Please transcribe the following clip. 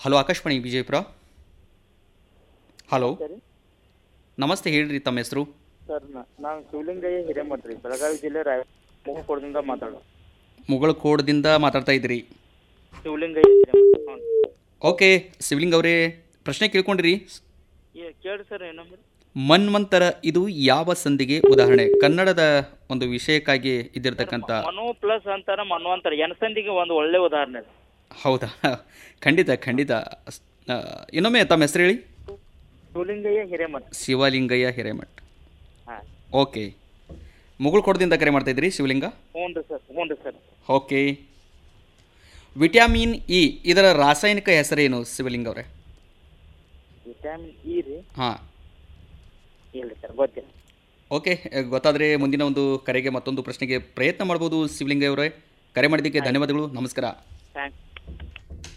hello Akashvani Vijayapura hello ಸರಿ ನಮಸ್ತೆ ಹೇಳ್ರಿ ತಮ್ಮ ಹೆಸರು ಸರ್ ನಾನು ಶಿವಲಿಂಗಯ್ಯ ಹಿರೇಮಠ ರೀ ಬೆಳಗಾವಿ ಜಿಲ್ಲೆ ರಾಯ ಮುಗುಕೋಡದಿಂದ ಮಾತಾಡೋ ಮುಗಳಕೋಡದಿಂದ ಮಾತಾಡ್ತಾ ಇದ್ದೀರಿ ಶಿವಲಿಂಗಯ್ಯ ಹಿರೇಮಠ ಹ್ಞೂ ಓಕೆ ಶಿವಲಿಂಗ್ ಅವರೇ ಪ್ರಶ್ನೆ ಕೇಳ್ಕೊಂಡಿರಿ ಏ ಕೇಳಿ ಸರ್ ಏನಂದ್ರೆ ಮನ್ವಂತರ ಇದು ಯಾವ ಸಂಧಿಗೆ ಉದಾಹರಣೆ ಕನ್ನಡದ ಒಂದು ವಿಷಯಕ್ಕಾಗಿ ಇದ್ದಿರ್ತಕ್ಕಂಥ ಮನು ಪ್ಲಸ್ ಅಂತಾರ ಮನ್ವಂತರ ಎನಸಂದಿಗೆ ಒಂದು ಒಳ್ಳೆ ಉದಾಹರಣೆ ರೀ ಹೌದಾ ಖಂಡಿತ ಖಂಡಿತ ಆ, ಇನ್ನೊಮ್ಮೆ ತಮ್ಮ ಹೆಸರು ಹೇಳಿ ಶಿವಲಿಂಗಯ್ಯ ಹಿರೇಮಠ ಶಿವಲಿಂಗಯ್ಯ ಹಿರೇಮಠ್ ಹಾಂ ಓಕೆ ಮುಗುಳ್ಕೋಟದಿಂದ ಕರೆ ಮಾಡ್ತಾ ಇದ್ದೀರಿ ಶಿವಲಿಂಗ ಹ್ಞೂ ರೀ ಸರ್ ಹ್ಞೂ ರೀ ಸರ್ ಓಕೆ ವಿಟಮಿನ್ ಇ ಇದರ ರಾಸಾಯನಿಕ ಹೆಸರೇನು ಶಿವಲಿಂಗ ಅವರೇ ವಿಟಮಿನ್ ಇ ರೀ ಹಾಂ ಇಲ್ಲ ಸರ್ ಗೊತ್ತಿಲ್ಲ ಓಕೆ ಗೊತ್ತಾದರೆ ಮುಂದಿನ ಒಂದು ಕರೆಗೆ ಮತ್ತೊಂದು ಪ್ರಶ್ನೆಗೆ ಪ್ರಯತ್ನ ಮಾಡ್ಬೋದು ಶಿವಲಿಂಗ ಅವರೇ ಕರೆ ಮಾಡಿದ್ದಕ್ಕೆ ಧನ್ಯವಾದಗಳು ನಮಸ್ಕಾರ ಥ್ಯಾಂಕ್ಸ್